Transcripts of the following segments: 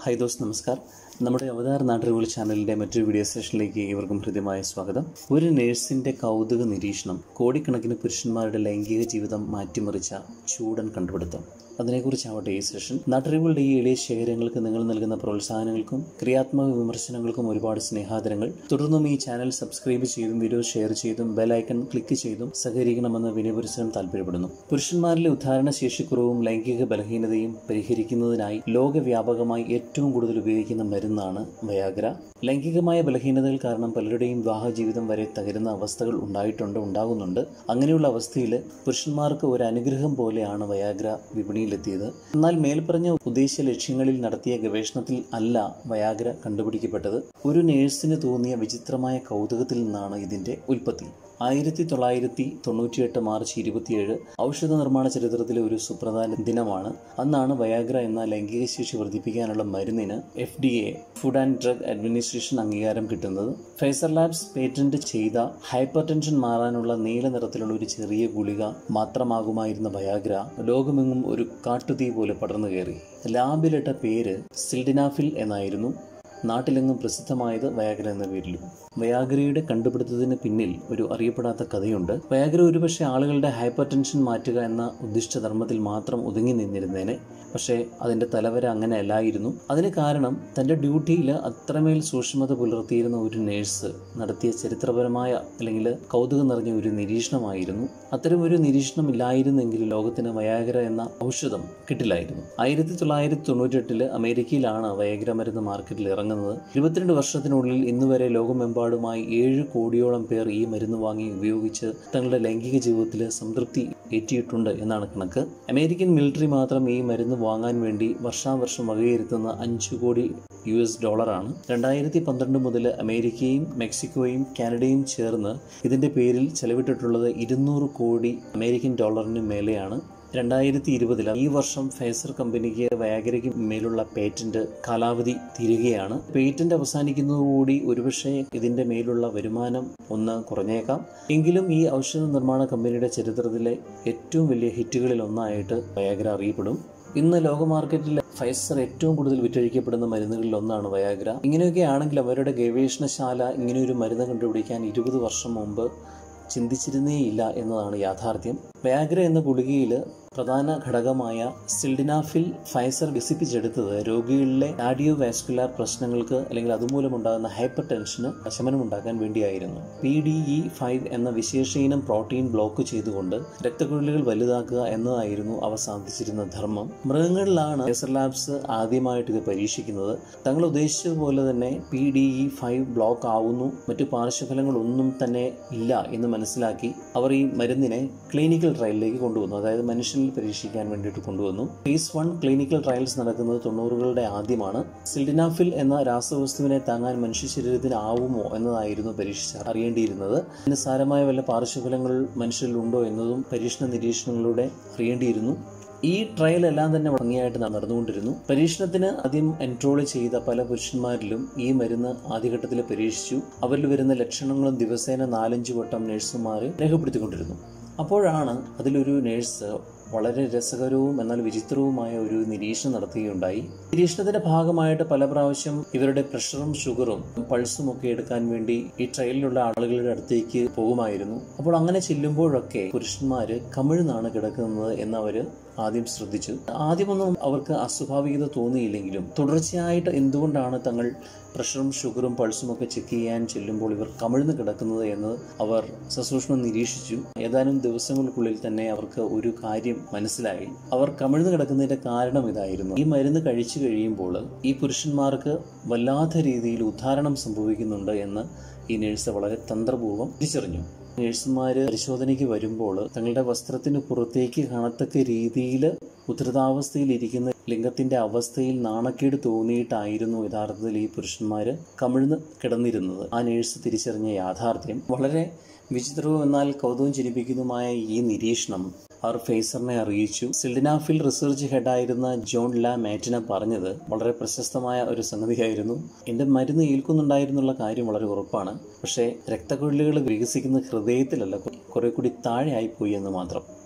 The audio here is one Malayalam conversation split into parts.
ഹായ് ദോസ് നമസ്കാർ നമ്മുടെ അവതാർ നാട്ടറിവുകൾ ചാനലിൻ്റെ മറ്റൊരു വീഡിയോ സെഷനിലേക്ക് ഏവർക്കും ഹൃദ്യമായ സ്വാഗതം ഒരു നേഴ്സിൻ്റെ കൗതുക നിരീക്ഷണം കോടിക്കണക്കിന് പുരുഷന്മാരുടെ ലൈംഗിക ജീവിതം മാറ്റിമറിച്ച ചൂടൻ കണ്ടുപിടുത്തം അതിനെക്കുറിച്ചാവട്ടെ ഈ സെഷൻ നാട്ടറിവുകളുടെ ഈ എളിയ ശേഖരങ്ങൾക്ക് നിങ്ങൾ നൽകുന്ന പ്രോത്സാഹനങ്ങൾക്കും ക്രിയാത്മക വിമർശനങ്ങൾക്കും ഒരുപാട് സ്നേഹാദരങ്ങൾ തുടർന്നും ഈ ചാനൽ സബ്സ്ക്രൈബ് ചെയ്തും വീഡിയോ ഷെയർ ചെയ്തും ബെലൈക്കൺ ക്ലിക്ക് ചെയ്തും സഹകരിക്കണമെന്ന് വിനയപരിസരം താല്പര്യപ്പെടുന്നു പുരുഷന്മാരിലെ ഉദ്ധാരണ ശേഷിക്കുറവും ലൈംഗിക ബലഹീനതയും പരിഹരിക്കുന്നതിനായി ലോകവ്യാപകമായി ഏറ്റവും കൂടുതൽ ഉപയോഗിക്കുന്ന മരുന്നാണ് വയാഗ്ര ലൈംഗികമായ ബലഹീനതകൾ കാരണം പലരുടെയും വിവാഹ ജീവിതം വരെ തകരുന്ന അവസ്ഥകൾ ഉണ്ടായിട്ടുണ്ട് ഉണ്ടാകുന്നുണ്ട് അങ്ങനെയുള്ള അവസ്ഥയിൽ പുരുഷന്മാർക്ക് ഒരു അനുഗ്രഹം പോലെയാണ് വയാഗ്ര വിപണിയിലെത്തിയത് എന്നാൽ മേൽപ്പറഞ്ഞ ഉദ്ദേശ ലക്ഷ്യങ്ങളിൽ നടത്തിയ ഗവേഷണത്തിൽ അല്ല വയാഗ്ര കണ്ടുപിടിക്കപ്പെട്ടത് ഒരു നേഴ്സിന് തോന്നിയ വിചിത്രമായ കൗതുകത്തിൽ നിന്നാണ് ഇതിന്റെ ഉൽപ്പത്തി ആയിരത്തി തൊള്ളായിരത്തി തൊണ്ണൂറ്റിയെട്ട് മാർച്ച് ഇരുപത്തിയേഴ് ഔഷധ നിർമ്മാണ ചരിത്രത്തിലെ ഒരു സുപ്രധാന ദിനമാണ് അന്നാണ് വയാഗ്ര എന്ന ലൈംഗിക ശേഷി വർദ്ധിപ്പിക്കാനുള്ള മരുന്നിന് F D A food and drug administration അംഗീകാരം കിട്ടുന്നത് ഫൈസർ ലാബ്സ് പേറ്റന്റ് ചെയ്ത ഹൈപ്പർ ടെൻഷൻ മാറാനുള്ള നീല നിറത്തിലുള്ള ഒരു ചെറിയ ഗുളിക മാത്രമാകുമായിരുന്ന വയാഗ്ര ലോകമെങ്ങും ഒരു കാട്ടുതീ പോലെ പടർന്നു കയറി ലാബിലിട്ട പേര് സിൽഡിനാഫിൽ എന്നായിരുന്നു നാട്ടിലെങ്ങും പ്രസിദ്ധമായത് വയാഗ്ര എന്ന പേരിലും വയാഗ്രയുടെ കണ്ടുപിടുത്തത്തിന് പിന്നിൽ ഒരു അറിയപ്പെടാത്ത കഥയുണ്ട് വയാഗ്ര ഒരുപക്ഷെ ആളുകളുടെ ഹൈപ്പർ ടെൻഷൻ മാറ്റുക എന്ന ഉദ്ദിഷ്ട ധർമ്മത്തിൽ മാത്രം ഒതുങ്ങി നിന്നിരുന്നേനെ പക്ഷേ അതിൻ്റെ തലവര അങ്ങനെ അല്ലായിരുന്നു അതിന് കാരണം തൻ്റെ ഡ്യൂട്ടിയിൽ അത്രമേൽ സൂക്ഷ്മത പുലർത്തിയിരുന്ന ഒരു നേഴ്സ് നടത്തിയ ചരിത്രപരമായ അല്ലെങ്കിൽ കൗതുകം നിറഞ്ഞ ഒരു നിരീക്ഷണമായിരുന്നു അത്തരം ഒരു നിരീക്ഷണം ഇല്ലായിരുന്നെങ്കിൽ ലോകത്തിന് വയാഗ്ര എന്ന ഔഷധം കിട്ടില്ലായിരുന്നു ആയിരത്തി തൊള്ളായിരത്തി തൊണ്ണൂറ്റെട്ടില് അമേരിക്കയിലാണ് വയാഗ്ര മരുന്ന് മാർക്കറ്റിൽ ഇറങ്ങുന്നത് ഇരുപത്തിരണ്ട് വർഷത്തിനുള്ളിൽ ഇന്നുവരെ ലോകമെമ്പാടുമായി ഏഴ് കോടിയോളം പേർ ഈ മരുന്ന് വാങ്ങി ഉപയോഗിച്ച് തങ്ങളുടെ ലൈംഗിക ജീവിതത്തിൽ സംതൃപ്തി ഏറ്റിയിട്ടുണ്ട് എന്നാണ് കണക്ക് അമേരിക്കൻ മിലിറ്ററി മാത്രം ഈ മരുന്ന് വാങ്ങാൻ വേണ്ടി വർഷാവർഷം വകയിരുത്തുന്ന അഞ്ചു കോടി യു എസ് ഡോളറാണ് രണ്ടായിരത്തി പന്ത്രണ്ട് മുതൽ അമേരിക്കയും മെക്സിക്കോയും കാനഡയും ചേർന്ന് ഇതിന്റെ പേരിൽ ചെലവിട്ടിട്ടുള്ളത് ഇരുന്നൂറ് കോടി അമേരിക്കൻ ഡോളറിന് മേലെയാണ് രണ്ടായിരത്തി ഇരുപതിൽ ഈ വർഷം ഫേസർ കമ്പനിക്ക് വയാഗ്രയ്ക്ക് മേലുള്ള പേറ്റന്റ് കാലാവധി തീരുകയാണ് പേറ്റന്റ് അവസാനിക്കുന്നതോടുകൂടി ഒരുപക്ഷെ ഇതിന്റെ മേലുള്ള വരുമാനം ഒന്ന് കുറഞ്ഞേക്കാം എങ്കിലും ഈ ഔഷധ നിർമ്മാണ കമ്പനിയുടെ ചരിത്രത്തിലെ ഏറ്റവും വലിയ ഹിറ്റുകളിൽ ഒന്നായിട്ട് വയാഗ്ര അറിയപ്പെടും ഇന്ന് ലോക മാർക്കറ്റിൽ ഫൈസർ ഏറ്റവും കൂടുതൽ വിറ്റഴിക്കപ്പെടുന്ന മരുന്നുകളിൽ ഒന്നാണ് വയാഗ്ര ഇങ്ങനെയൊക്കെ ആണെങ്കിൽ അവരുടെ ഗവേഷണശാല ഇങ്ങനെയൊരു മരുന്ന് കണ്ടുപിടിക്കാൻ ഇരുപത് വർഷം മുമ്പ് ചിന്തിച്ചിരുന്നേയില്ല എന്നതാണ് യാഥാർത്ഥ്യം വയാഗ്ര എന്ന ഗുളികയിൽ പ്രധാന ഘടകമായ സിൽഡിനാഫിൽ ഫൈസർ വികസിപ്പിച്ചെടുത്തത് രോഗികളിലെ കാർഡിയോ വാസ്കുലാർ പ്രശ്നങ്ങൾക്ക് അല്ലെങ്കിൽ അതുമൂലമുണ്ടാകുന്ന ഹൈപ്പർ ടെൻഷന് ശമനമുണ്ടാക്കാൻ വേണ്ടിയായിരുന്നു പി ഡി ഇ ഫൈവ് എന്ന വിശേഷയിനം പ്രോട്ടീൻ ബ്ലോക്ക് ചെയ്തുകൊണ്ട് രക്തക്കുഴലുകൾ വലുതാക്കുക എന്നതായിരുന്നു അവ സാധിച്ചിരുന്ന ധർമ്മം മൃഗങ്ങളിലാണ് ലേസർ ലാബ്സ് ആദ്യമായിട്ട് ഇത് പരീക്ഷിക്കുന്നത് തങ്ങൾ ഉദ്ദേശിച്ചതുപോലെ തന്നെ P D E five block ആവുന്നു മറ്റു പാർശ്വഫലങ്ങളൊന്നും തന്നെ ഇല്ല എന്ന് മനസ്സിലാക്കി അവർ ഈ മരുന്നിനെ ക്ലിനിക്കൽ ട്രയലിലേക്ക് കൊണ്ടുവന്നു അതായത് മനുഷ്യനിൽ പരീക്ഷിക്കാൻ വേണ്ടിയിട്ട് കൊണ്ടുവന്നു ഫേസ് വൺ ക്ലിനിക്കൽ ട്രയൽസ് നടക്കുന്നത് തൊണ്ണൂറുകളുടെ ആദ്യമാണ് സിൽഡിനാഫിൽ എന്ന രാസവസ്തുവിനെ താങ്ങാൻ മനുഷ്യ ശരീരത്തിന് ആവുമോ എന്നതായിരുന്നു പരീക്ഷിച്ച് അറിയേണ്ടിയിരുന്നത് നിസ്സാരമായ വല്ല പാർശ്വഫലങ്ങൾ മനുഷ്യരിലുണ്ടോ എന്നതും പരീക്ഷണ നിരീക്ഷണങ്ങളിലൂടെ അറിയേണ്ടിയിരുന്നു ഈ ട്രയൽ എല്ലാം തന്നെ ഭംഗിയായിട്ട് നടന്നുകൊണ്ടിരുന്നു പരീക്ഷണത്തിന് ആദ്യം എൻട്രോൾ ചെയ്ത പല പുരുഷന്മാരിലും ഈ മരുന്ന് ആദ്യഘട്ടത്തിൽ പരീക്ഷിച്ചു അവരിൽ വരുന്ന ലക്ഷണങ്ങളും ദിവസേന നാലഞ്ചു വട്ടം നഴ്സുമാർ രേഖപ്പെടുത്തിക്കൊണ്ടിരുന്നു അപ്പോഴാണ് അതിലൊരു നേഴ്സ് വളരെ രസകരവും എന്നാൽ വിചിത്രവുമായ ഒരു നിരീക്ഷണം നടത്തുകയുണ്ടായി നിരീക്ഷണത്തിന്റെ ഭാഗമായിട്ട് പല പ്രാവശ്യം ഇവരുടെ പ്രഷറും ഷുഗറും പൾസും ഒക്കെ എടുക്കാൻ വേണ്ടി ഈ ട്രയലിലുള്ള ആളുകളുടെ അടുത്തേക്ക് പോകുമായിരുന്നു അപ്പോൾ അങ്ങനെ ചെല്ലുമ്പോഴൊക്കെ പുരുഷന്മാര് കമിഴ്ന്നാണ് കിടക്കുന്നത് എന്നവര് ആദ്യം ശ്രദ്ധിച്ചു ആദ്യമൊന്നും അവർക്ക് അസ്വാഭാവികത തോന്നിയില്ലെങ്കിലും തുടർച്ചയായിട്ട് എന്തുകൊണ്ടാണ് തങ്ങൾ പ്രഷറും ഷുഗറും പൾസും ഒക്കെ ചെക്ക് ചെയ്യാൻ ചെല്ലുമ്പോൾ ഇവർ കമിഴ്ന്ന് കിടക്കുന്നത് എന്ന് അവർ സസൂക്ഷ്മം നിരീക്ഷിച്ചു ഏതാനും ദിവസങ്ങൾക്കുള്ളിൽ തന്നെ അവർക്ക് ഒരു കാര്യം മനസ്സിലായി അവർ കമിഴ്ന്ന് കിടക്കുന്നതിന്റെ കാരണം ഇതായിരുന്നു ഈ മരുന്ന് കഴിച്ചു കഴിയുമ്പോൾ ഈ പുരുഷന്മാർക്ക് വല്ലാത്ത രീതിയിൽ ഉദ്ധാരണം സംഭവിക്കുന്നുണ്ട് എന്ന് ഈ നേഴ്സ് വളരെ തന്ത്രപൂർവ്വം തിരിച്ചറിഞ്ഞു നേഴ്സുമാർ പരിശോധനയ്ക്ക് വരുമ്പോൾ തങ്ങളുടെ വസ്ത്രത്തിന് പുറത്തേക്ക് കാണത്തക്ക രീതിയിൽ ഉദ്ധൃതാവസ്ഥയിലിരിക്കുന്ന ലിംഗത്തിന്റെ അവസ്ഥയിൽ നാണക്കേട് തോന്നിയിട്ടായിരുന്നു യഥാർത്ഥത്തിൽ ഈ പുരുഷന്മാർ കമിഴ്ന്ന് കിടന്നിരുന്നത് ആ നേഴ്സ് തിരിച്ചറിഞ്ഞ യാഥാർത്ഥ്യം വളരെ വിചിത്രവും എന്നാൽ കൗതുകം ജനിപ്പിക്കുന്നതുമായ ഈ നിരീക്ഷണം അവർ ഫേസറിനെ അറിയിച്ചു സിൽഡിനാഫിൽ റിസർച്ച് ഹെഡായിരുന്ന ജോൺ ലാ മാറ്റിന പറഞ്ഞത് വളരെ പ്രശസ്തമായ ഒരു സംഗതിയായിരുന്നു എൻ്റെ മരുന്ന് ഏൽക്കുന്നുണ്ടായിരുന്നുള്ള കാര്യം വളരെ ഉറപ്പാണ് പക്ഷേ രക്തക്കുഴലുകൾ വികസിക്കുന്ന ഹൃദയത്തിലല്ല കുറെ കൂടി താഴെ ആയിപ്പോയി എന്ന് മാത്രം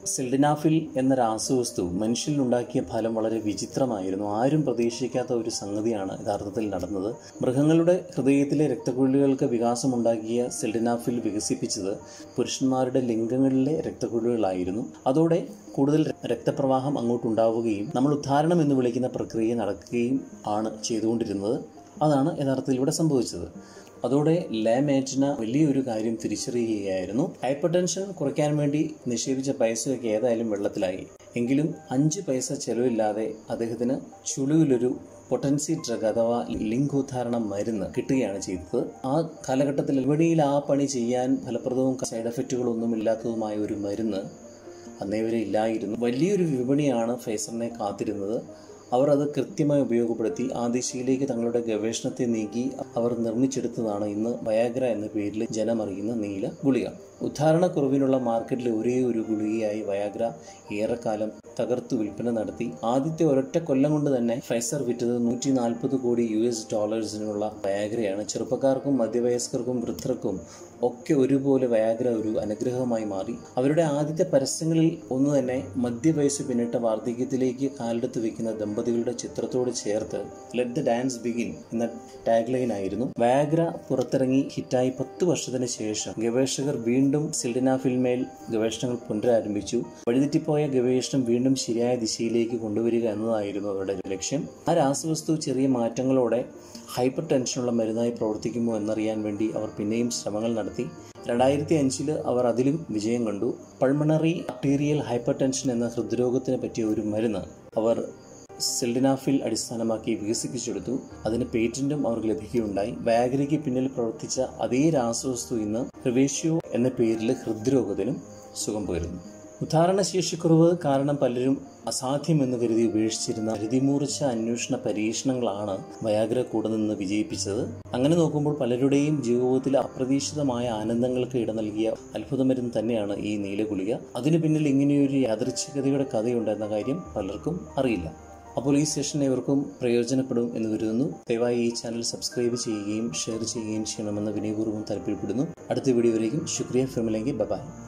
സിൽഡിനാഫിൽ എന്ന രാസവസ്തു മനുഷ്യനിലുണ്ടാക്കിയ ഫലം വളരെ വിചിത്രമായിരുന്നു ആരും പ്രതീക്ഷിക്കാത്ത ഒരു സംഗതിയാണ് യഥാർത്ഥത്തിൽ നടന്നത് മൃഗങ്ങളുടെ ഹൃദയത്തിലെ രക്തക്കുഴലുകൾക്ക് വികാസമുണ്ടാക്കിയ സിൽഡിനാഫിൽ വികസിപ്പിച്ചത് പുരുഷന്മാരുടെ ലിംഗങ്ങളിലെ രക്തക്കുഴലുകളായിരുന്നു അതോടെ കൂടുതൽ രക്തപ്രവാഹം അങ്ങോട്ടുണ്ടാവുകയും നമ്മൾ ഉദ്ധാരണം എന്ന് വിളിക്കുന്ന പ്രക്രിയ നടക്കുകയും ആണ് ചെയ്തുകൊണ്ടിരുന്നത് അതാണ് യഥാർത്ഥത്തിൽ ഇവിടെ സംഭവിച്ചത് അതോടെ ലാമേറ്റിന വലിയൊരു കാര്യം തിരിച്ചറിയുകയായിരുന്നു ഹൈപ്പർ ടെൻഷൻ കുറയ്ക്കാൻ വേണ്ടി നിക്ഷേപിച്ച പൈസയൊക്കെ ഏതായാലും വെള്ളത്തിലായി എങ്കിലും അഞ്ച് പൈസ ചെലവില്ലാതെ അദ്ദേഹത്തിന് ചുളുവിലൊരു പൊട്ടൻസി ഡ്രഗ് അഥവാ ലിംഗോദ്ധാരണ മരുന്ന് കിട്ടുകയാണ് ചെയ്തത് ആ കാലഘട്ടത്തിൽ എവിടെയിൽ ആ പണി ചെയ്യാൻ ഫലപ്രദവും സൈഡ് എഫക്റ്റുകളൊന്നും ഇല്ലാത്തതുമായ ഒരു മരുന്ന് അന്നേ വരെ ഇല്ലായിരുന്നു വലിയൊരു വിപണിയാണ് ഫേസറിനെ കാത്തിരുന്നത് അവർ അത് കൃത്യമായി ഉപയോഗപ്പെടുത്തി ആ ദിശയിലേക്ക് തങ്ങളുടെ ഗവേഷണത്തെ നീക്കി അവർ നിർമ്മിച്ചെടുത്തതാണ് ഇന്ന് വയാഗ്ര എന്ന പേരിൽ ജനമറിയുന്ന നീല ഗുളിക ഉദ്ധാരണക്കുറവിനുള്ള മാർക്കറ്റിലെ ഒരേ ഒരു ഗുളികയായി വയാഗ്ര ഏറെക്കാലം തകർത്തു വിൽപ്പന നടത്തി ആദ്യത്തെ ഒരൊറ്റ കൊല്ലം കൊണ്ട് തന്നെ ഫൈസർ വിറ്റത് നൂറ്റി നാൽപ്പത് കോടി യു എസ് ഡോളേഴ്സിനുള്ള വയാഗ്രയാണ് ചെറുപ്പക്കാർക്കും മധ്യവയസ്കർക്കും വൃദ്ധർക്കും ഒക്കെ ഒരുപോലെ വയാഗ്ര ഒരു അനുഗ്രഹമായി മാറി അവരുടെ ആദ്യത്തെ പരസ്യങ്ങളിൽ ഒന്ന് തന്നെ മധ്യവയസ്സ് പിന്നിട്ട വാർദ്ധക്യത്തിലേക്ക് കാലെടുത്ത് വെക്കുന്ന ദമ്പതികളുടെ ചിത്രത്തോട് ചേർത്ത് ലെറ്റ് ദ ഡാൻസ് ബിഗിൻ എന്ന ടാഗ് ലൈൻ ആയിരുന്നു വയാഗ്ര പുറത്തിറങ്ങി ഹിറ്റായി പത്ത് വർഷത്തിന് ശേഷം ഗവേഷകർ വീണ്ടും സിൽഡിനാഫിൽമേൽ ഗവേഷണങ്ങൾ പുനരാരംഭിച്ചു വഴിതെറ്റിപ്പോയ ഗവേഷണം വീണ്ടും ശരിയായ ദിശയിലേക്ക് കൊണ്ടുവരിക എന്നതായിരുന്നു അവരുടെ ലക്ഷ്യം ആ രാസവസ്തു ചെറിയ മാറ്റങ്ങളോടെ ഹൈപ്പർ ടെൻഷനുള്ള മരുന്നായി പ്രവർത്തിക്കുമോ എന്നറിയാൻ വേണ്ടി അവർ പിന്നെയും ശ്രമങ്ങൾ നടത്തി രണ്ടായിരത്തി അഞ്ചില് അവർ അതിലും വിജയം കണ്ടു പൾമണറി ആർട്ടീരിയൽ ഹൈപ്പർ ടെൻഷൻ എന്ന ഹൃദ്രോഗത്തിന് പറ്റിയ ഒരു മരുന്ന് അവർ സിൽഡിനാഫിൽ അടിസ്ഥാനമാക്കി വികസിപ്പിച്ചെടുത്തു അതിന് പേറ്റന്റും അവർക്ക് ലഭിക്കുകയുണ്ടായി വാഗ്രയ്ക്ക് പിന്നിൽ പ്രവർത്തിച്ച അതേ രാസവസ്തു ഇന്ന് റിവേഷ്യോ എന്ന പേരിൽ ഹൃദ്രോഗത്തിനും സുഖം പകരുന്നു ഉദാഹരണശേഷിക്കുറവ് കാരണം പലരും അസാധ്യമെന്ന് കരുതി ഉപേക്ഷിച്ചിരുന്ന ഹൃതിമൂർച്ച അന്വേഷണ പരീക്ഷണങ്ങളാണ് വയാഗ്ര കൂടെ നിന്ന് വിജയിപ്പിച്ചത് അങ്ങനെ നോക്കുമ്പോൾ പലരുടെയും ജീവിതത്തിൽ അപ്രതീക്ഷിതമായ ആനന്ദങ്ങൾക്ക് ഇട നൽകിയ അത്ഭുതമരുന്ന് തന്നെയാണ് ഈ നീലഗുളിക അതിനു പിന്നിൽ ഇങ്ങനെയൊരു യാദൃച്ഛികതയുടെ കഥയുണ്ടെന്ന കാര്യം പലർക്കും അറിയില്ല അപ്പോൾ ഈ സെഷൻ ഇവർക്കും പ്രയോജനപ്പെടും എന്ന് കരുതുന്നു ദയവായി ഈ ചാനൽ സബ്സ്ക്രൈബ് ചെയ്യുകയും ഷെയർ ചെയ്യുകയും ചെയ്യണമെന്ന് വിനയപൂർവ്വം താല്പര്യപ്പെടുന്നു അടുത്ത വീഡിയോയിലേക്കും ശുക്രിയ ഫിർമിലെങ്കിൽ ബബായ്